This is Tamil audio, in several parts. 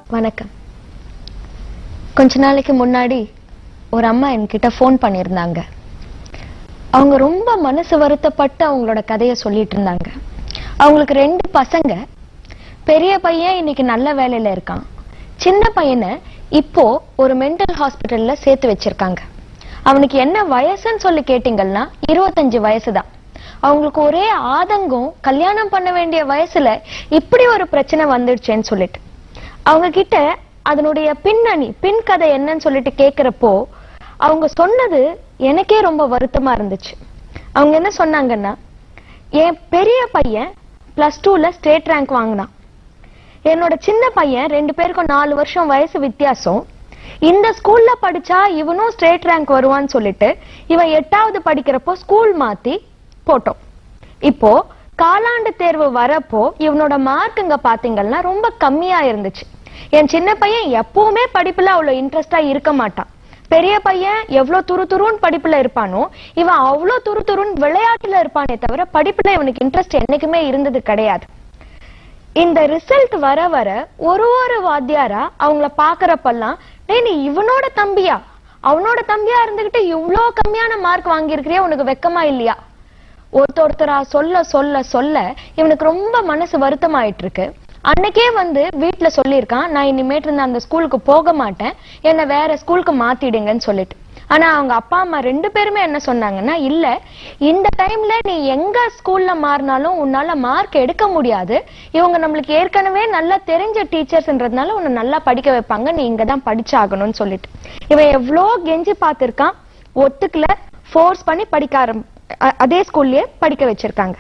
வணக்கம் கொஞ்ச நாளைக்கு முன்னாடி ஒரு அம்மா என்கிட்ட ஃபோன் பண்ணியிருந்தாங்க அவங்க ரொம்ப மனசு வருத்தப்பட்டு அவங்களோட கதையை சொல்லிட்டு இருந்தாங்க அவங்களுக்கு ரெண்டு பசங்க பெரிய பையன் இன்னைக்கு நல்ல வேலையில இருக்கான் சின்ன பையனை இப்போ ஒரு மென்டல் ஹாஸ்பிட்டல்ல சேர்த்து வச்சிருக்காங்க அவனுக்கு என்ன வயசுன்னு சொல்லி கேட்டீங்கன்னா இருபத்தஞ்சு வயசுதான் அவங்களுக்கு ஒரே ஆதங்கம் கல்யாணம் பண்ண வேண்டிய வயசுல இப்படி ஒரு பிரச்சனை வந்துடுச்சேன்னு சொல்லிட்டு அவங்க கிட்ட அதனுடைய பின்னணி பின் கதை என்னன்னு சொல்லிட்டு கேக்குறப்போ அவங்க சொன்னது எனக்கே ரொம்ப வருத்தமா இருந்துச்சு அவங்க என்ன சொன்னாங்கன்னா என் பெரிய பையன் பிளஸ் டூல ஸ்டேட் ரேங்க் வாங்கினான் என்னோட சின்ன பையன் ரெண்டு பேருக்கும் நாலு வருஷம் வயசு வித்தியாசம் இந்த ஸ்கூல்ல படிச்சா இவனும் ஸ்டேட் ரேங்க் வருவான்னு சொல்லிட்டு இவன் எட்டாவது படிக்கிறப்போ ஸ்கூல் மாத்தி போட்டோம் இப்போ காலாண்டு தேர்வு வரப்போ இவனோட மார்க்குங்க பாத்தீங்கன்னா ரொம்ப கம்மியா இருந்துச்சு என் சின்ன பையன் எப்பவுமே படிப்புல அவ்வளவு இன்ட்ரெஸ்டா இருக்க மாட்டான் பெரிய பையன் எவ்வளவு துரு துருன்னு படிப்புல இருப்பானோ இவன் அவ்வளவு துரு துருன்னு விளையாட்டுல இருப்பானே தவிர படிப்புல இவனுக்கு இன்ட்ரெஸ்ட் என்னைக்குமே இருந்தது கிடையாது இந்த ரிசல்ட் வர வர ஒரு ஒரு வாத்தியாரா அவங்கள பாக்குறப்பெல்லாம் டேய் நீ இவனோட தம்பியா அவனோட தம்பியா இருந்துகிட்டு இவ்ளோ கம்மியான மார்க் வாங்கியிருக்கிறியா உனக்கு வெக்கமா இல்லையா ஒருத்த ஒருத்தரா சொல்ல சொல்ல சொல்ல இவனுக்கு ரொம்ப மனசு வருத்தமாயிட்டு இருக்கு அன்னைக்கே வந்து வீட்டுல சொல்லியிருக்கான் நான் இனிமேட்டு இருந்து அந்த ஸ்கூலுக்கு போக மாட்டேன் என்ன வேற ஸ்கூலுக்கு மாத்திடுங்கன்னு சொல்லிட்டு ஆனா அவங்க அப்பா அம்மா ரெண்டு பேருமே என்ன சொன்னாங்கன்னா இல்ல இந்த டைம்ல நீ எங்க ஸ்கூல்ல மாறினாலும் உன்னால மார்க் எடுக்க முடியாது இவங்க நம்மளுக்கு ஏற்கனவே நல்லா தெரிஞ்ச டீச்சர்ஸ்ன்றதுனால உன்னை நல்லா படிக்க வைப்பாங்க நீ இங்க தான் படிச்சாகணும்னு சொல்லிட்டு இவன் எவ்வளோ கெஞ்சி பார்த்திருக்கான் ஒத்துக்கல ஃபோர்ஸ் பண்ணி படிக்க ஆரம் அ- அதே ஸ்கூல்லயே படிக்க வச்சிருக்காங்க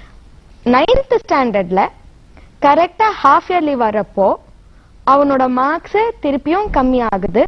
நைன்த் ஸ்டாண்டர்ட்ல கரெக்டா ஹாஃப் இயர்லி வரப்போ அவனோட மார்க்ஸ் திருப்பியும் கம்மி ஆகுது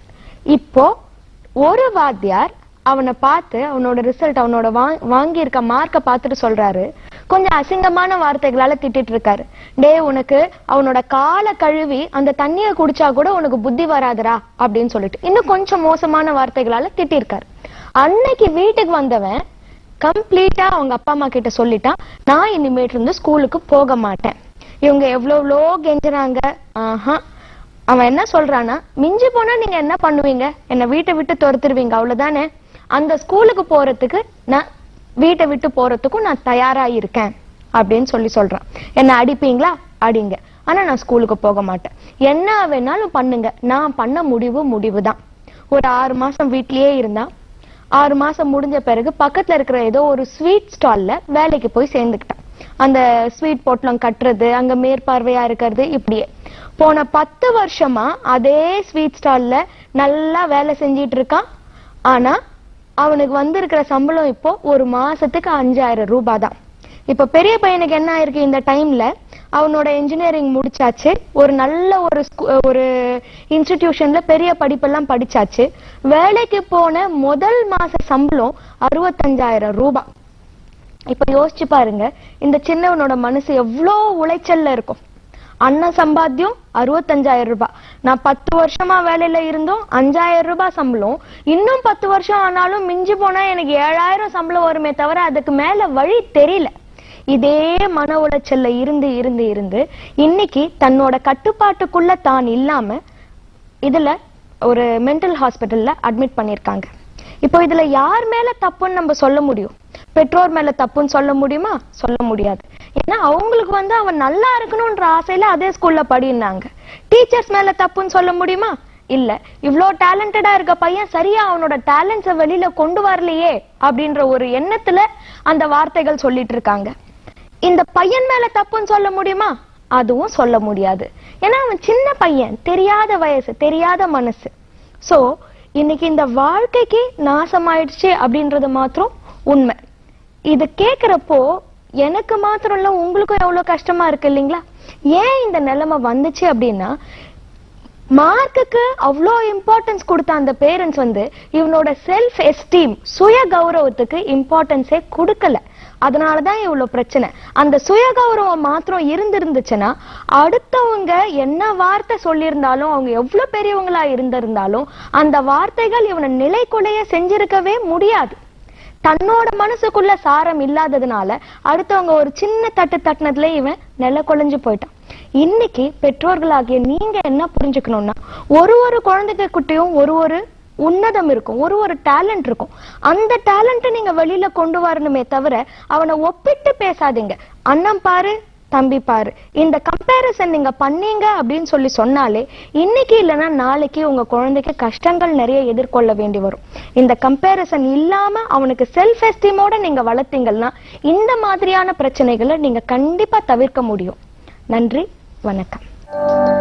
இப்போ ஒரு வாத்தியார் அவனை பார்த்து அவனோட ரிசல்ட் அவனோட வாங்- வாங்கியிருக்க மார்க்கை பார்த்துட்டு சொல்றாரு கொஞ்சம் அசிங்கமான வார்த்தைகளால திட்டிட்டு இருக்காரு டேய் உனக்கு அவனோட காலை கழுவி அந்த தண்ணியை குடிச்சா கூட உனக்கு புத்தி வராதுடா அப்படின்னு சொல்லிட்டு இன்னும் கொஞ்சம் மோசமான வார்த்தைகளால திட்டிருக்காரு அன்னைக்கு வீட்டுக்கு வந்தவன் கம்ப்ளீட்டா அவங்க அப்பா அம்மா கிட்ட சொல்லிட்டான் நான் இனிமேட்டு இருந்து ஸ்கூலுக்கு போக மாட்டேன் இவங்க எவ்வளோ கெஞ்சுறாங்க ஆஹா அவன் என்ன சொல்றானா மிஞ்சி போனா நீங்க என்ன பண்ணுவீங்க என்ன வீட்டை விட்டு துரத்துருவீங்க அவ்வளவுதானே அந்த ஸ்கூலுக்கு போறதுக்கு நான் வீட்டை விட்டு போறதுக்கும் நான் தயாரா இருக்கேன் அப்படின்னு சொல்லி சொல்றான் என்ன அடிப்பீங்களா அடிங்க ஆனா நான் ஸ்கூலுக்கு போக மாட்டேன் என்ன வேணாலும் பண்ணுங்க நான் பண்ண முடிவு முடிவு தான் ஒரு ஆறு மாசம் வீட்லயே இருந்தான் ஆறு மாசம் முடிஞ்ச பிறகு பக்கத்துல இருக்கிற ஏதோ ஒரு ஸ்வீட் ஸ்டால்ல வேலைக்கு போய் சேர்ந்துக்கிட்டான் அந்த ஸ்வீட் பொட்டலம் கட்டுறது அங்க மேற்பார்வையா இருக்கிறது இப்படியே போன பத்து வருஷமா அதே ஸ்வீட் ஸ்டால்ல நல்லா வேலை செஞ்சிட்டு இருக்கான் ஆனா அவனுக்கு வந்திருக்கிற சம்பளம் இப்போ ஒரு மாசத்துக்கு அஞ்சாயிரம் ரூபாய் தான் இப்ப பெரிய பையனுக்கு என்ன ஆயிருக்கு இந்த டைம்ல அவனோட இன்ஜினியரிங் முடிச்சாச்சு ஒரு நல்ல ஒரு ஸ்கூ- ஒரு இன்ஸ்டிடியூஷன்ல பெரிய படிப்பெல்லாம் படிச்சாச்சு வேலைக்கு போன முதல் மாச சம்பளம் அறுபத்தஞ்சாயிரம் ரூபாய் இப்ப யோசிச்சு பாருங்க இந்த சின்னவனோட மனசு எவ்வளோ உளைச்சல்ல இருக்கும் அண்ணன் சம்பாத்தியம் அறுபத்தஞ்சாயிரம் ரூபாய் நான் பத்து வருஷமா வேலையில இருந்தோம் அஞ்சாயிரம் ரூபாய் சம்பளம் இன்னும் பத்து வருஷம் ஆனாலும் மிஞ்சி போனா எனக்கு ஏழாயிரம் சம்பளம் வருமே தவிர அதுக்கு மேல வழி தெரியல இதே மன உளைச்சல்ல இருந்து இருந்து இருந்து இன்னைக்கு தன்னோட கட்டுப்பாட்டுக்குள்ள தான் இல்லாம இதுல ஒரு மென்டல் ஹாஸ்பிட்டல்ல அட்மிட் பண்ணிருக்காங்க இப்போ இதுல யார் மேல தப்புன்னு நம்ம சொல்ல முடியும் பெற்றோர் மேல தப்புன்னு சொல்ல முடியுமா சொல்ல முடியாது ஏன்னா அவங்களுக்கு வந்து அவன் நல்லா இருக்கணும்ன்ற ஆசையில அதே ஸ்கூல்ல படினாங்க டீச்சர்ஸ் மேல தப்புன்னு சொல்ல முடியுமா இல்ல இவ்ளோ டேலண்டடா இருக்க பையன் சரியா அவனோட டேலண்ட்ஸ வெளியில கொண்டு வரலையே அப்படின்ற ஒரு எண்ணத்துல அந்த வார்த்தைகள் சொல்லிட்டு இருக்காங்க இந்த பையன் மேல தப்புன்னு சொல்ல முடியுமா அதுவும் சொல்ல முடியாது ஏன்னா அவன் சின்ன பையன் தெரியாத வயசு தெரியாத மனசு சோ இன்னைக்கு இந்த வாழ்க்கைக்கு நாசமாயிடுச்சு அப்படின்றது மாத்திரம் உண்மை இது கேக்குறப்போ எனக்கு மாத்திரம் இல்ல உங்களுக்கும் எவ்வளவு கஷ்டமா இருக்கு இல்லைங்களா ஏன் இந்த நிலைமை வந்துச்சு அப்படின்னா மார்க்குக்கு அவ்வளோ இம்பார்ட்டன்ஸ் கொடுத்த அந்த பேரண்ட்ஸ் வந்து இவனோட செல்ஃப் எஸ்டீம் சுய கௌரவத்துக்கு இம்பார்ட்டன்ஸே கொடுக்கல அதனாலதான் இவ்வளவு பிரச்சனை அந்த சுய கௌரவம் மாத்திரம் இருந்திருந்துச்சுன்னா அடுத்தவங்க என்ன வார்த்தை சொல்லியிருந்தாலும் அவங்க எவ்வளவு பெரியவங்களா இருந்திருந்தாலும் அந்த வார்த்தைகள் இவனை நிலைக்குலைய செஞ்சிருக்கவே முடியாது தன்னோட மனசுக்குள்ள சாரம் இல்லாததுனால அடுத்தவங்க ஒரு சின்ன தட்டு தட்டினதுல இவன் நில குலைஞ்சு போயிட்டான் இன்னைக்கு பெற்றோர்களாகிய நீங்க என்ன புரிஞ்சுக்கணும்னா ஒரு ஒரு குழந்தைங்க கிட்டயும் ஒரு ஒரு உன்னதம் இருக்கும் ஒரு ஒரு டேலண்ட் இருக்கும் அந்த டேலண்ட்டை நீங்க வெளியில கொண்டு வரணுமே தவிர அவனை ஒப்பிட்டு பேசாதீங்க அண்ணன் பாரு தம்பி பாரு இந்த கம்பேரிசன் நீங்க பண்ணீங்க அப்படின்னு சொல்லி சொன்னாலே இன்னைக்கு இல்லைன்னா நாளைக்கு உங்க குழந்தைக்கு கஷ்டங்கள் நிறைய எதிர்கொள்ள வேண்டி வரும் இந்த கம்பேரிசன் இல்லாம அவனுக்கு செல்ஃப் எஸ்டீமோட நீங்க வளர்த்தீங்கன்னா இந்த மாதிரியான பிரச்சனைகளை நீங்க கண்டிப்பா தவிர்க்க முடியும் நன்றி வணக்கம்